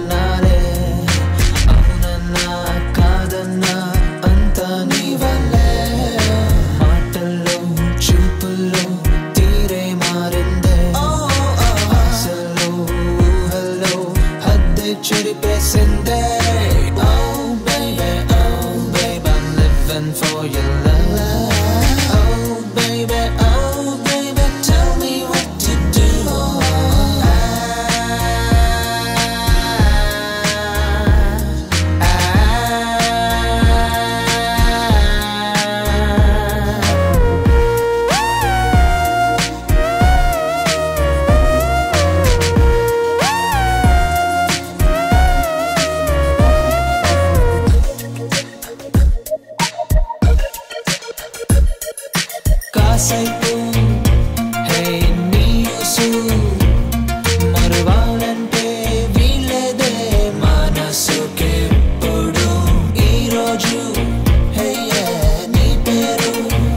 అవునన్నారే అవునన్నా కాదన్నా అంతా నీ వల్లే మాటల్లో చూపుల్లో తీరే మారిందే ఆశల్లో ఊహల్లో హద్దే చెరిపేసిందే Oh baby, oh baby, I'm living for your love. Oh baby, oh baby, tell me what to do. కాసైపు హే నీసు మరువాలంటే వీలేదే మనసుకెప్పుడు ఈరోజు హే నీ పేరు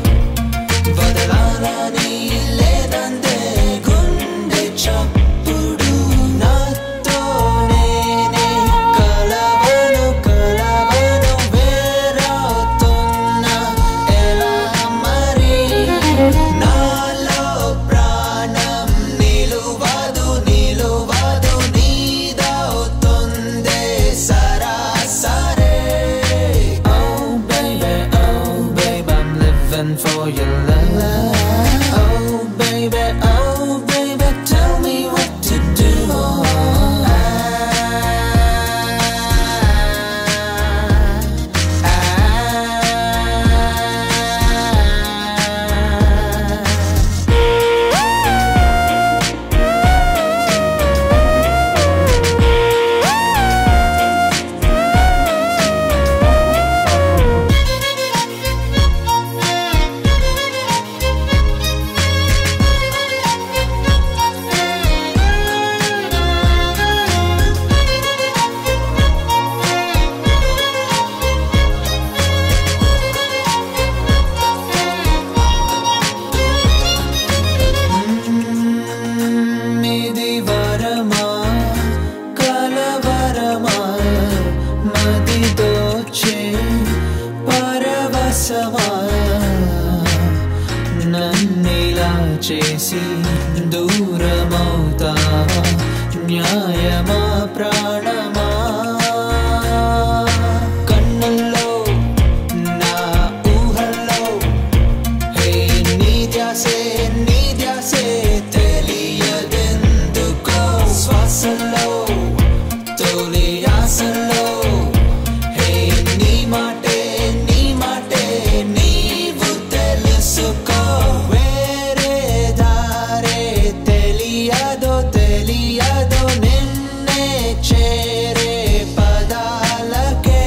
బదలాలని లేదందే గుండె చప్పుడు నాతో నేనే కలవను కలవను వేరవుతున్నా ఎలా మరి నాలో ప్రాణం నిలువదు నిలువదు నీదవుతుందే సరాసరే Oh baby, oh baby, I'm living for your love. Oh baby, oh baby, tell me what to do. ఇది వరమా కలవరమా మది దోచే పరవశమా నన్నిలా చేసి దూరమవుతావా న్యాయమా ప్రాణమా కన్నుల్లో నా ఊహల్లో హే నీ ధ్యాసే నీ ధ్యాసే తెలియదెందుకో శ్వాసలో తొలి ఆశలో హే నీ మాటే నీ మాటే నీవు తెలుసుకో వేరే దారే తెలియదో తెలియదో నిన్నే చేరే పదాలకే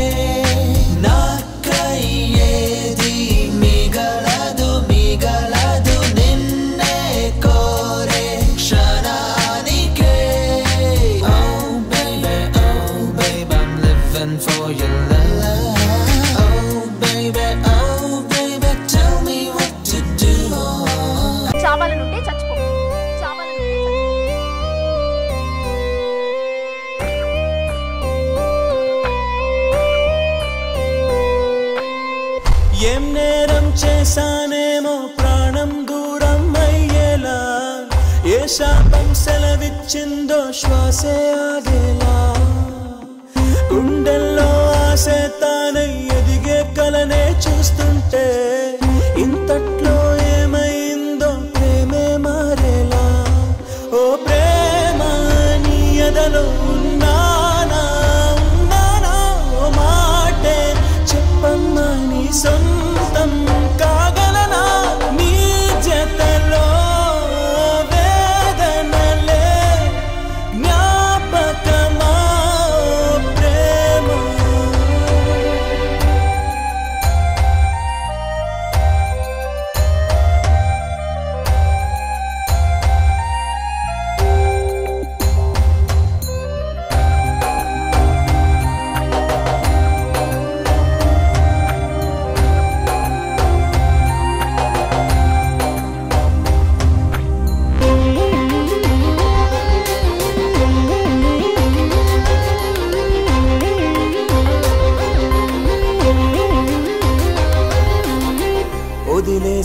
నాకై ఏది మిగలదు మిగలదు నిన్నే కోరే క్షణానికే Oh baby, oh baby, I'm living for your love. Oh baby, oh baby, tell me what to do. చావాలనుంటే చచ్చిపో చావాలనుంటే చచ్చిపో ఏం నేరం చేశానేమో ప్రాణం దూరం అయ్యేలా ఏ శాపం సెలవిచ్చిందో శ్వాసే ఆగేలా గుండెల్లో ఆశ తానై ఎదిగే కలనే చూస్తుంటే ఇంతట్లో ఏమైందో ప్రేమే మారేలా ఓ ప్రేమ నీ ఎదలో ఉన్నానా ఉన్నానా ఓ మాటే చెప్పమ్మా నీ సొంతం కాగలనా నీ జతలో వేదనలే జ్ఞాపకమా ప్రేమ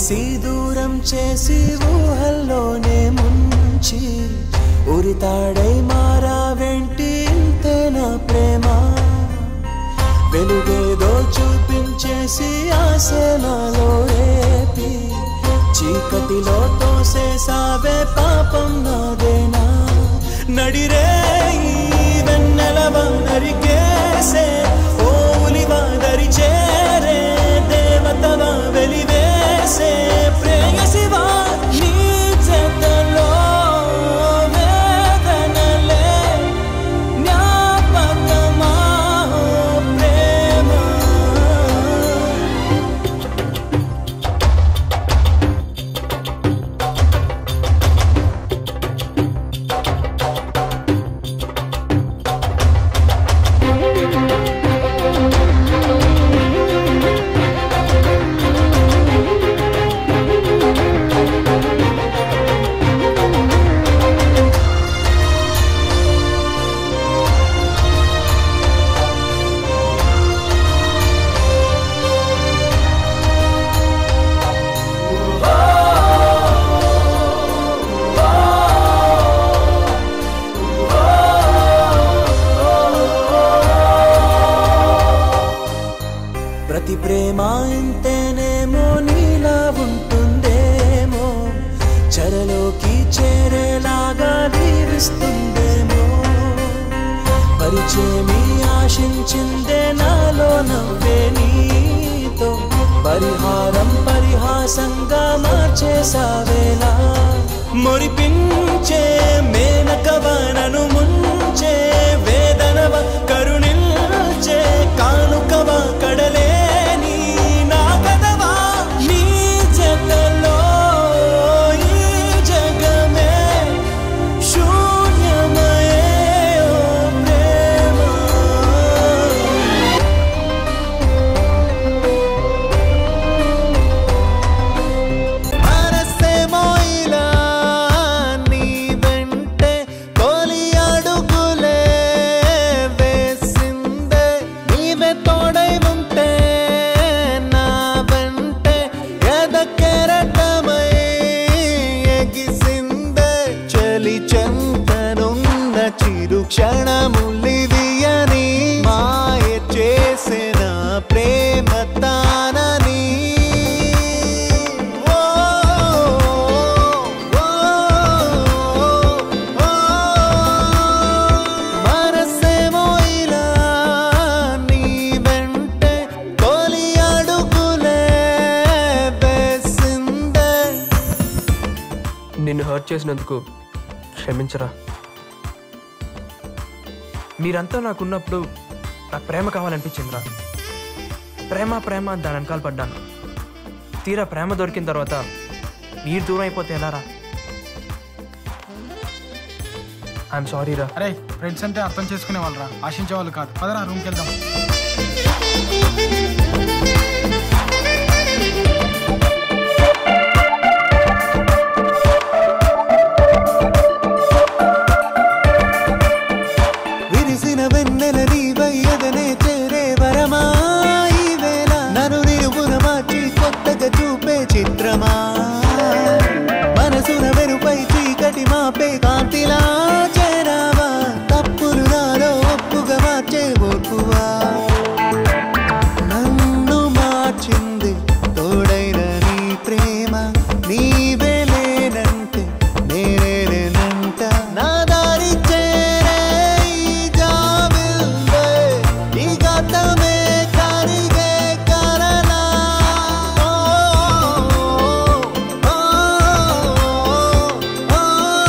వేసి దూరం చేసి ఊహల్లోనే ముంచి ఉరితాడై మారా వెంటి ఇంతే నా ప్రేమ వెలుగేదో చూపించేసి ఆశ నాలో రేపి చీకటిలో తోసేసావే పాపం నాదేనా నడిరే ఈ వెన్నెలవ నరికేసే ఓ ఉలివా దరి చేరే దేవతవ వెలివేసే ప్రేయసివా నీ జతలో వేదనలే జ్ఞాపకమా ప్రేమ ప్రతి ప్రేమ ఇంతేనేమో నీలా ఉంటుందేమో చెరలోకి చేరేలాగా దీవిస్తుందేమో పరిచయమి ఆశించిందే నాలో నవ్వే నీతో పరిహారం పరిహాసంగా మార్చేసావేలా మురిపించే మేనకవనను ముంచే వేదనవ కరుణిల్చే కానుకవ కడలేని నా కదవా నీ జతలో ఈ జగమే శూన్యమయే ఓ ప్రేమ మనసేమో ఇలా నీ వెంటే తొలి అడుగులే వేసిందే నీవే తోడై ఉంటే నా వెంటే ఎద కెరటమై ఎగిసిందే చలి చెంతనున్న చిరు క్షణములివియని మాయ చేసిన ప్రేమ తానని ఓ, ఓ, ఓ, మనసేమో ఇలా నీ వెంటే తొలి అడుగులే వేసిందే నిన్ను హర్ట్ చేసినందుకు క్షమించరా మీరంతా నాకున్నప్పుడు నాకు ప్రేమ కావాలనిపించిందిరా ప్రేమ ప్రేమ అని దాని వెనకాల పడ్డాను తీరా ప్రేమ దొరికిన తర్వాత మీరు దూరం అయిపోతే ఎలారా ఐఎమ్ సారీ రా అరే ఫ్రెండ్స్ అంటే అర్థం చేసుకునే వాళ్ళరా ఆశించే వాళ్ళు కాదు పదరా రూమ్కి వెళ్దాం విరిసిన వెన్నెల నీవయ్యదనే చేరే వరమా ఈ వేళ నన్ను నిలుపున మార్చి కొత్తగా చూపే చిత్రమా మనసున వెరుపై చీకటి మాపే కాంతిలా చేరావా తప్పులు నాలో ఒప్పుగా మార్చే ఓర్పువా నన్ను మార్చింది తోడైన నీ ప్రేమ నీవే లేనంటే నేనే లేనంట నా దారి చేరే ఈ జాబిల్వే ఈ గతమే కరిగే కరలా ఓ, ఓ, ఓ,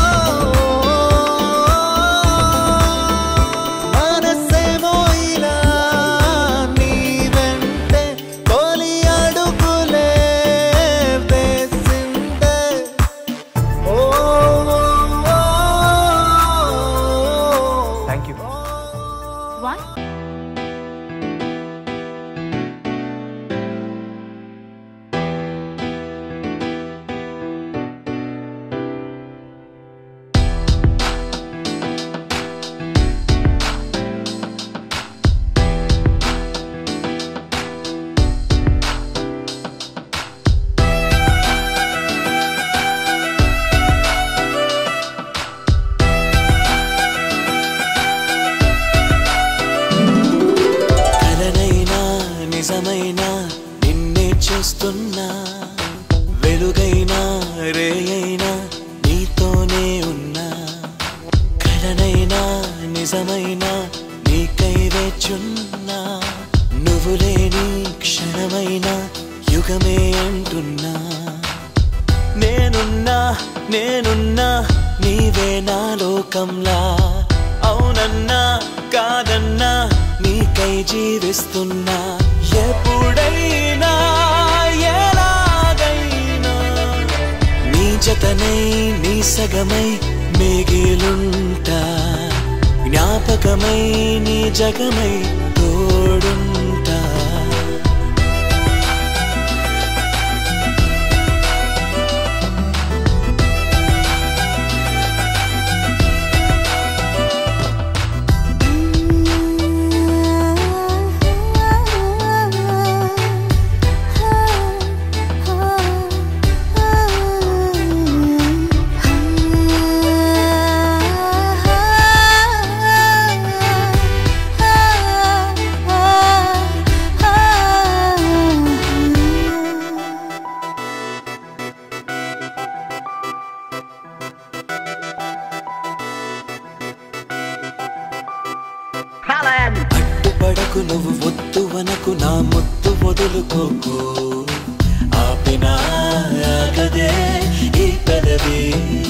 మనసేమో ఇలా నీ వెంటే తొలి అడుగులే వేసిందే ఓ థ్యాంక్ యూ వన్ ఓ చూస్తున్నా వెలుగైనా రేయైనా నీతోనే ఉన్నా కలనైనా నిజమైనా నీకై వేచున్నా నువ్వు లేని క్షణమైనా యుగమే అంటున్నా నేనున్నా నేనున్నా నీవే నా లోకంలా అవునన్నా కాదన్నా నీకై జీవిస్తున్నా ఎప్పుడైనా ఎలాగైనా నీ జతనై నీ సగమై మిగిలుంటా జ్ఞాపకమై నీ జగమై తోడుంటా అడ్డుపడకు నువ్వు వద్దు వనకు నా ముత్తు వదులుకోకు ఆపినా ఆగదే ఈ పెదవి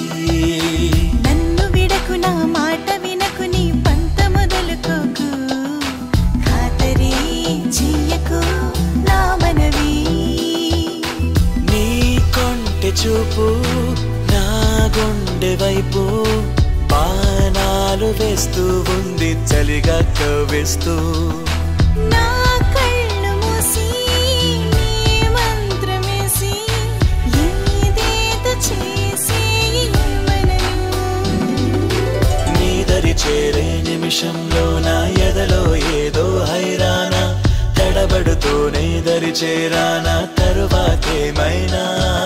నన్ను విడకు నా మాట వినకు నీ పంత మొదలుకోకు ఖాతరీ చెయ్యకు నా మనవి నీ కొంటె చూపు నా గుండె వైపు బాణాలు వేస్తూ ఉంది చలిగా కవ్విస్తూ నా కళ్ళు మూసి నీ మంత్రమేసి ఏదేదో చేసి మనను నీ దరి చేరే నిమిషంలో నా ఎదలో ఏదో హైరానా తడబడుతూనే దరి చేరానా తరువాతేమైనా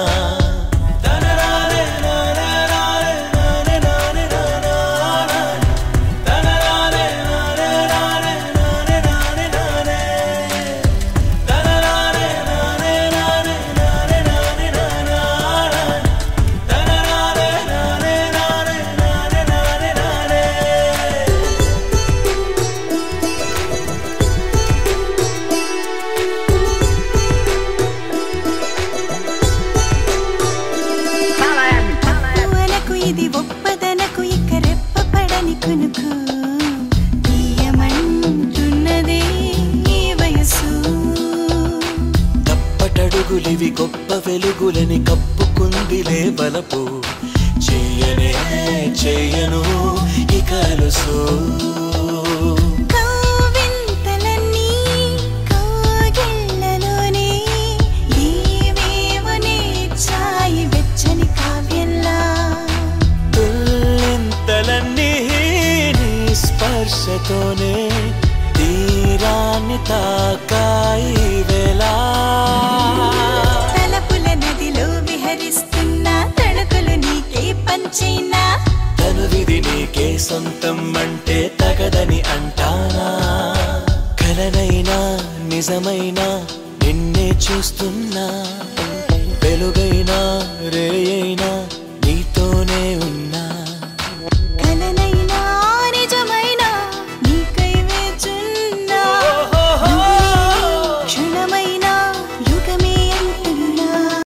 తనరారే నారే నారే నారే నారే నారే తనరారే నారే నారే నారే నారే నారే తనరారే నారే నారే నారే నారే నారే తనరారే నారే నారే నారే నారే నారే మనకు ఇది ఒప్పదనకు ఇక రెప్ప పడని కునుకు తీయమంటున్నదే ఈ వయసు తప్పటడుగులివి గొప్ప వెలుగులని కప్పుకుందిలే బలపు చెయ్యనే చెయ్యను ఇక అలుసు కౌవింతలన్నీ కౌగిళ్ళలోనే ఏవేవో నేర్చాయి వెచ్చని కావ్యంలా తుల్లింతలన్నీ నీ స్పర్శతోనే తీరాన్ని తాకాయి వేళ తలపుల నదిలో విహరిస్తున్న తణుకులు నీకే పంచైనా తనువిది నీకే సొంతం అంటే తగదని అంటానా కలనైనా నిజమైనా నిన్నే చూస్తున్నా